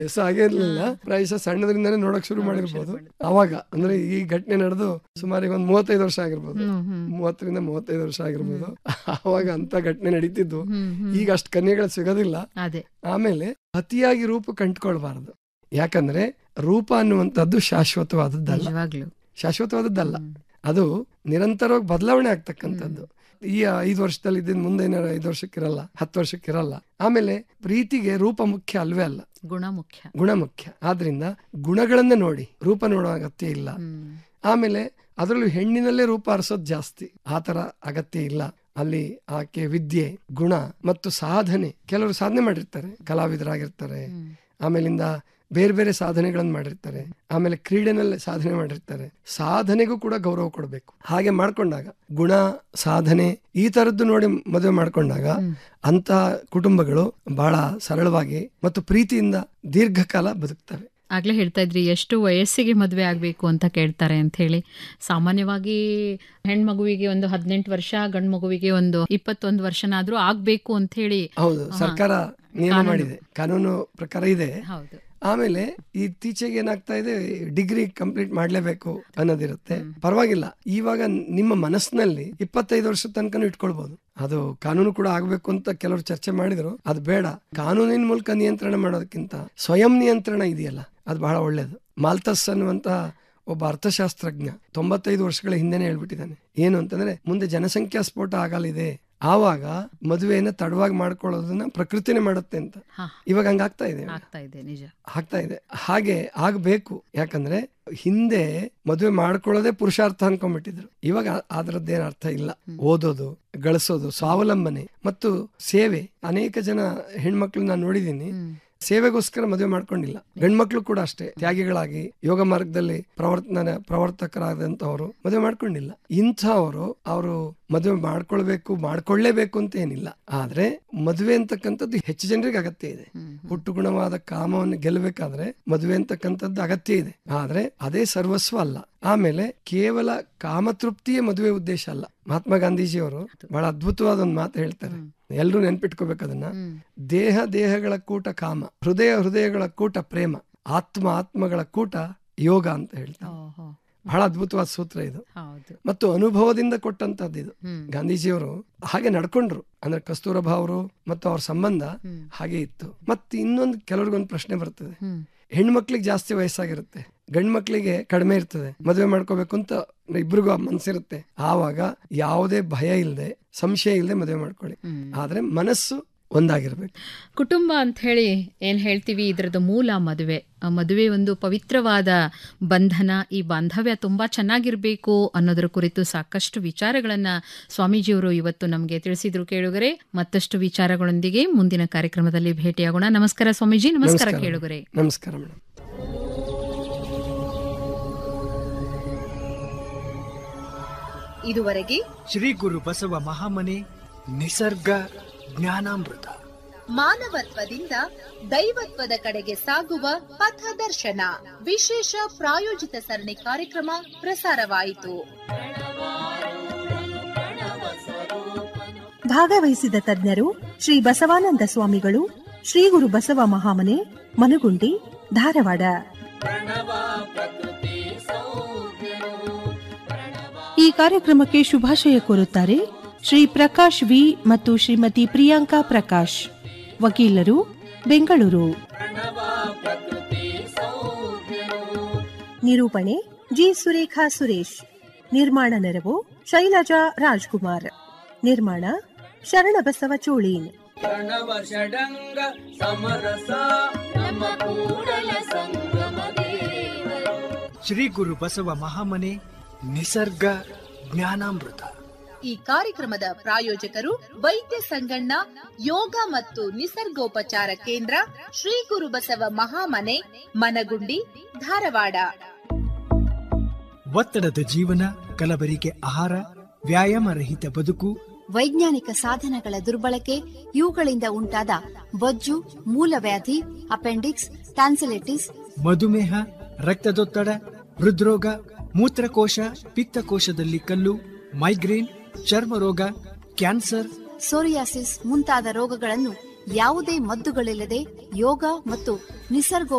ವಯಸ್ಸು ಆಗೇ ಇರ್ಲಿಲ್ಲ ಪ್ರಾಯಶಃ ಸಣ್ಣದ್ರಿಂದಾನೇ ನೋಡಕ್ ಶುರು ಮಾಡಿರ್ಬೋದು ಅವಾಗ ಅಂದ್ರೆ ಈ ಘಟನೆ ನಡೆದು ಸುಮಾರು ಈಗ ಒಂದ್ ಮೂವತ್ತೈದು ವರ್ಷ ಆಗಿರ್ಬೋದು ಹ್ಮ್ ಹ್ಮ್ ಮೂವತ್ತರಿಂದ ಮೂವತ್ತೈದು ವರ್ಷ ಆಗಿರ್ಬೋದು ಅವಾಗ ಅಂತ ಘಟನೆ ನಡೀತಿದ್ದು ಹ್ಮ್ ಹ್ಮ್ ಈಗ ಅಷ್ಟು ಕನ್ಯೆಗಳು ಸಿಗೋದಿಲ್ಲ ಅದೇ ಆಮೇಲೆ ಅತಿಯಾಗಿ ರೂಪ ಕಂಟ್ಕೊಳ್ಬಾರದು ಯಾಕಂದ್ರೆ ರೂಪ ಅನ್ನುವಂಥದ್ದು ಶಾಶ್ವತವಾದದ್ದಲ್ಲ ನಿಜವಾಗ್ಲು ಶಾಶ್ವತವಾದದ್ದಲ್ಲ ಹ್ಮ್. ಅದು ನಿರಂತರವಾಗಿ ಬದಲಾವಣೆ ಆಗ್ತಕ್ಕಂಥದ್ದು ಈ ಐದು ವರ್ಷದಲ್ಲಿ ಇದ್ದಿದ್ದು ಮುಂದೆ ಏನಾರ ಐದು ವರ್ಷಕ್ಕಿರಲ್ಲ ಹತ್ತು ವರ್ಷಕ್ಕಿರಲ್ಲ ಆಮೇಲೆ ಪ್ರೀತಿಗೆ ರೂಪ ಮುಖ್ಯ ಅಲ್ವೇ ಅಲ್ಲ ಗುಣ ಮುಖ್ಯ ಗುಣ ಮುಖ್ಯ ಆದ್ರಿಂದ ಗುಣಗಳನ್ನ ನೋಡಿ ರೂಪ ನೋಡೋ ಅಗತ್ಯ ಇಲ್ಲ ಹ್ಮ್ ಆಮೇಲೆ ಅದರಲ್ಲೂ ಹೆಣ್ಣಿನಲ್ಲೇ ರೂಪ ಹರಿಸೋದು ಜಾಸ್ತಿ ಆ ತರ ಅಗತ್ಯ ಇಲ್ಲ ಅಲ್ಲಿ ಆಕೆ ವಿದ್ಯೆ ಗುಣ ಮತ್ತು ಸಾಧನೆ ಕೆಲವರು ಸಾಧನೆ ಮಾಡಿರ್ತಾರೆ ಕಲಾವಿದರಾಗಿರ್ತಾರೆ ಹ್ಮ್. ಆಮೇಲಿಂದ ಬೇರೆ ಬೇರೆ ಸಾಧನೆಗಳನ್ನು ಮಾಡಿರ್ತಾರೆ ಆಮೇಲೆ ಕ್ರೀಡೆನಲ್ಲಿ ಸಾಧನೆ ಮಾಡಿರ್ತಾರೆ ಸಾಧನೆಗೂ ಕೂಡ ಗೌರವ ಕೊಡಬೇಕು ಹಾಗೆ ಮಾಡ್ಕೊಂಡಾಗ ಗುಣ ಸಾಧನೆ ಈ ತರದ್ದು ನೋಡಿ ಮದುವೆ ಮಾಡ್ಕೊಂಡಾಗ ಹ್ಮ್. ಅಂತ ಕುಟುಂಬಗಳು ಬಹಳ ಸರಳವಾಗಿ ಮತ್ತು ಪ್ರೀತಿಯಿಂದ ದೀರ್ಘಕಾಲ ಬದುಕ್ತವೆ ಆಗ್ಲೇ ಹೇಳ್ತಾ ಇದ್ರಿ ಎಷ್ಟು ವಯಸ್ಸಿಗೆ ಮದುವೆ ಆಗ್ಬೇಕು ಅಂತ ಕೇಳ್ತಾರೆ ಅಂತ ಹೇಳಿ ಸಾಮಾನ್ಯವಾಗಿ ಹೆಣ್ಮಗುವಿಗೆ ಒಂದು ಹದಿನೆಂಟು ವರ್ಷ ಗಂಡ್ ಮಗುವಿಗೆ ಒಂದು ಇಪ್ಪತ್ತೊಂದು ವರ್ಷನಾದ್ರೂ ಆಗ್ಬೇಕು ಅಂತ ಹೇಳಿ ಹೌದು ಸರ್ಕಾರ ನಿಯಮ ಮಾಡಿದೆ ಕಾನೂನು ಪ್ರಕಾರ ಇದೆ ಹೌದು ಆಮೇಲೆ ಇತ್ತೀಚೆಗೆ ಏನಾಗ್ತಾ ಇದೆ ಡಿಗ್ರಿ ಕಂಪ್ಲೀಟ್ ಮಾಡ್ಲೇಬೇಕು ಅನ್ನೋದಿರುತ್ತೆ ಪರವಾಗಿಲ್ಲ ಇವಾಗ ನಿಮ್ಮ ಮನಸ್ಸಿನಲ್ಲಿ ಇಪ್ಪತ್ತೈದು ವರ್ಷ ತನಕನೂ ಇಟ್ಕೊಳ್ಬಹುದು ಅದು ಕಾನೂನು ಕೂಡ ಆಗ್ಬೇಕು ಅಂತ ಕೆಲವರು ಚರ್ಚೆ ಮಾಡಿದ್ರು ಅದು ಬೇಡ ಕಾನೂನಿನ ಮೂಲಕ ನಿಯಂತ್ರಣ ಮಾಡೋದಕ್ಕಿಂತ ಸ್ವಯಂ ನಿಯಂತ್ರಣ ಇದೆಯಲ್ಲ ಅದು ಬಹಳ ಒಳ್ಳೇದು ಮಾಲ್ತಸ್ ಅನ್ನುವಂತ ಒಬ್ಬ ಅರ್ಥಶಾಸ್ತ್ರಜ್ಞ ತೊಂಬತ್ತೈದು ವರ್ಷಗಳ ಹಿಂದೆನೆ ಹೇಳ್ಬಿಟ್ಟಿದ್ದಾನೆ ಏನು ಅಂತಂದ್ರೆ ಮುಂದೆ ಜನಸಂಖ್ಯಾ ಸ್ಫೋಟ ಆಗಲಿದೆ ಆವಾಗ ಮದುವೆಯನ್ನ ತಡವಾಗಿ ಮಾಡ್ಕೊಳ್ಳೋದನ್ನ ಪ್ರಕೃತಿನೇ ಮಾಡುತ್ತೆ ಅಂತ ಹಾ ಇವಾಗ ಹಂಗಾಗ್ತಾ ಇದೆ ಆಗ್ತಾ ಇದೆ ನಿಜ ಆಗ್ತಾ ಇದೆ ಹಾಗೆ ಆಗ್ಬೇಕು ಯಾಕಂದ್ರೆ ಹಿಂದೆ ಮದುವೆ ಮಾಡ್ಕೊಳ್ಳೋದೇ ಪುರುಷಾರ್ಥ ಅನ್ಕೊಂಡ್ಬಿಟ್ಟಿದ್ರು ಇವಾಗ ಅದರದ್ದೇನು ಅರ್ಥ ಇಲ್ಲ ಓದೋದು ಗಳಿಸೋದು ಸ್ವಾವಲಂಬನೆ ಮತ್ತು ಸೇವೆ ಅನೇಕ ಜನ ಹೆಣ್ಮಕ್ಳು ನಾನು ನೋಡಿದ್ದೀನಿ ಹ್ಮ್ ಸೇವೆಗೋಸ್ಕರ ಮದುವೆ ಮಾಡ್ಕೊಂಡಿಲ್ಲ ಗಂಡ್ಮಕ್ಳು ಕೂಡ ಅಷ್ಟೇ ತ್ಯಾಗಿಗಳಾಗಿ ಯೋಗ ಮಾರ್ಗದಲ್ಲಿ ಪ್ರವರ್ತನ ಪ್ರವರ್ತಕರಾದಂತವರು ಮದುವೆ ಮಾಡ್ಕೊಂಡಿಲ್ಲ ಇಂಥವರು ಅವರು ಮದುವೆ ಮಾಡ್ಕೊಳ್ಬೇಕು ಮಾಡ್ಕೊಳ್ಳೇಬೇಕು ಅಂತ ಏನಿಲ್ಲ ಆದ್ರೆ ಮದುವೆ ಅಂತಕ್ಕಂಥದ್ದು ಹೆಚ್ಚು ಜನರಿಗೆ ಅಗತ್ಯ ಇದೆ ಹ್ಮ್ ಹುಟ್ಟು ಗುಣವಾದ ಕಾಮವನ್ನು ಗೆಲ್ಲಬೇಕಾದ್ರೆ ಮದುವೆ ಅಂತಕ್ಕಂಥದ್ದು ಅಗತ್ಯ ಇದೆ ಆದ್ರೆ ಅದೇ ಸರ್ವಸ್ವ ಅಲ್ಲ ಆಮೇಲೆ ಕೇವಲ ಕಾಮತೃಪ್ತಿಯೇ ಮದುವೆ ಉದ್ದೇಶ ಅಲ್ಲ ಮಹಾತ್ಮ ಗಾಂಧೀಜಿಯವರು ಬಹಳ ಅದ್ಭುತವಾದ ಒಂದು ಮಾತು ಹೇಳ್ತಾರೆ ಎಲ್ಲರೂ ನೆನ್ಪಿಟ್ಕೋಬೇಕು ಅದನ್ನ ಹ್ಮ್ ದೇಹ ದೇಹಗಳ ಕೂಟ ಕಾಮ ಹೃದಯ ಹೃದಯಗಳ ಕೂಟ ಪ್ರೇಮ ಆತ್ಮ ಆತ್ಮಗಳ ಕೂಟ ಯೋಗ ಅಂತ ಹೇಳ್ತಾರೆ ಓಹೋ ಬಹಳ ಅದ್ಭುತವಾದ ಸೂತ್ರ ಇದು ಹೌದು ಮತ್ತು ಅನುಭವದಿಂದ ಕೊಟ್ಟಂತದ್ದು ಇದು ಹ್ಮ್ ಗಾಂಧೀಜಿಯವರು ಹಾಗೆ ನಡ್ಕೊಂಡ್ರು ಅಂದ್ರೆ ಕಸ್ತೂರಬಾ ಅವರು ಮತ್ತು ಅವ್ರ ಸಂಬಂಧ ಹ್ಮ್ ಹಾಗೆ ಇತ್ತು ಮತ್ತೆ ಇನ್ನೊಂದು ಕೆಲವ್ರಿಗೊಂದು ಪ್ರಶ್ನೆ ಬರ್ತದೆ ಹ್ಮ್ ಹೆಣ್ಮಕ್ಳಿಗೆ ಜಾಸ್ತಿ ವಯಸ್ಸಾಗಿರುತ್ತೆ ಗಂಡ್ ಮಕ್ಳಿಗೆ ಕಡಿಮೆ ಇರ್ತದೆ ಮದುವೆ ಮಾಡ್ಕೋಬೇಕು ಅಂತ ಇಬ್ರಿಗೂ ಮನ್ಸಿರುತ್ತೆ ಆವಾಗ ಯಾವುದೇ ಭಯ ಇಲ್ಲದೆ ಸಂಶಯ ಇಲ್ಲದೆ ಮದುವೆ ಮಾಡ್ಕೊಳ್ಳಿ ಹ್ಮ್ ಆದ್ರೆ ಮನಸ್ಸು ಒಂದಾಗಿರ್ಬೇಕು ಕುಟುಂಬ ಅಂತ ಹೇಳಿ ಏನ್ ಹೇಳ್ತೀವಿ ಇದರದ್ದು ಮೂಲ ಮದುವೆ ಆ ಮದುವೆ ಒಂದು ಪವಿತ್ರವಾದ ಬಂಧನ ಈ ಬಾಂಧವ್ಯ ತುಂಬಾ ಚೆನ್ನಾಗಿರ್ಬೇಕು ಅನ್ನೋದರ ಕುರಿತು ಸಾಕಷ್ಟು ವಿಚಾರಗಳನ್ನ ಸ್ವಾಮೀಜಿಯವರು ಇವತ್ತು ನಮಗೆ ತಿಳಿಸಿದ್ರು ಕೇಳುಗರೆ ಮತ್ತಷ್ಟು ವಿಚಾರಗಳೊಂದಿಗೆ ಮುಂದಿನ ಕಾರ್ಯಕ್ರಮದಲ್ಲಿ ಭೇಟಿಯಾಗೋಣ ನಮಸ್ಕಾರ ಸ್ವಾಮೀಜಿ ನಮಸ್ಕಾರ ನಮಸ್ಕಾರ. ಕೇಳುಗರೆ ನಮಸ್ಕಾರ ಮೇಡಮ್ ಇದುವರೆಗೆ ಶ್ರೀ ಗುರು ಬಸವ ಮಹಾಮನೆ ನಿಸರ್ಗ ಜ್ಞಾನಾಮೃತ ಮಾನವತ್ವದಿಂದ ದೈವತ್ವದ ಕಡೆಗೆ ಸಾಗುವ ಪಥದರ್ಶನ ವಿಶೇಷ ಪ್ರಾಯೋಜಿತ ಸರಣಿ ಕಾರ್ಯಕ್ರಮ ಪ್ರಸಾರವಾಯಿತು ಭಾಗವಹಿಸಿದ ತಜ್ಞರು ಶ್ರೀ ಬಸವಾನಂದ ಸ್ವಾಮಿಗಳು ಶ್ರೀ ಗುರು ಬಸವ ಮಹಾಮನೆ ಮನುಗುಂಡಿ ಧಾರವಾಡ ಈ ಕಾರ್ಯಕ್ರಮಕ್ಕೆ ಶುಭಾಶಯ ಕೋರುತ್ತಾರೆ ಶ್ರೀ ಪ್ರಕಾಶ್ ವಿ ಮತ್ತು ಶ್ರೀಮತಿ ಪ್ರಿಯಾಂಕಾ ಪ್ರಕಾಶ್ ವಕೀಲರು ಬೆಂಗಳೂರು ನಿರೂಪಣೆ ಜಿ ಸುರೇಖಾ ಸುರೇಶ್ ನಿರ್ಮಾಣ ನೆರವು ಶೈಲಜಾ ರಾಜ್ಕುಮಾರ್ ನಿರ್ಮಾಣ ಶರಣಬಸವ ಚೋಳೀನ್ ಶ್ರೀ ಗುರು ಬಸವ ಮಹಾಮನೆ ನಿಸರ್ಗ ಜ್ಞಾನಾಮೃತ ಈ ಕಾರ್ಯಕ್ರಮದ ಪ್ರಾಯೋಜಕರು ವೈದ್ಯ ಸಂಗಣ್ಣ ಯೋಗ ಮತ್ತು ನಿಸರ್ಗೋಪಚಾರ ಕೇಂದ್ರ ಶ್ರೀ ಗುರು ಬಸವ ಮಹಾಮನೆ ಮನಗುಂಡಿ ಧಾರವಾಡ ಒತ್ತಡದ ಜೀವನ ಕಲಬರಿಕೆ ಆಹಾರ ವ್ಯಾಯಾಮ ರಹಿತ ಬದುಕು ವೈಜ್ಞಾನಿಕ ಸಾಧನಗಳ ದುರ್ಬಳಕೆ ಇವುಗಳಿಂದ ಉಂಟಾದ ಬೊಜ್ಜು ಮೂಲವ್ಯಾಧಿ ಅಪೆಂಡಿಕ್ಸ್ ಟ್ಯಾನ್ಸಿಲಿಟಿಸ್ ಮಧುಮೇಹ ರಕ್ತದೊತ್ತಡ ಹೃದ್ರೋಗ ಮೂತ್ರಕೋಶ ಪಿತ್ತಕೋಶದಲ್ಲಿ ಕಲ್ಲು ಮೈಗ್ರೇನ್ ಚರ್ಮ ರೋಗ ಕ್ಯಾನ್ಸರ್ ಸೋರಿಯಾಸಿಸ್ ಮುಂತಾದ ರೋಗಗಳನ್ನು ಯಾವುದೇ ಮದ್ದುಗಳಿಲ್ಲದೆ ಯೋಗ ಮತ್ತು ನಿಸರ್ಗೋ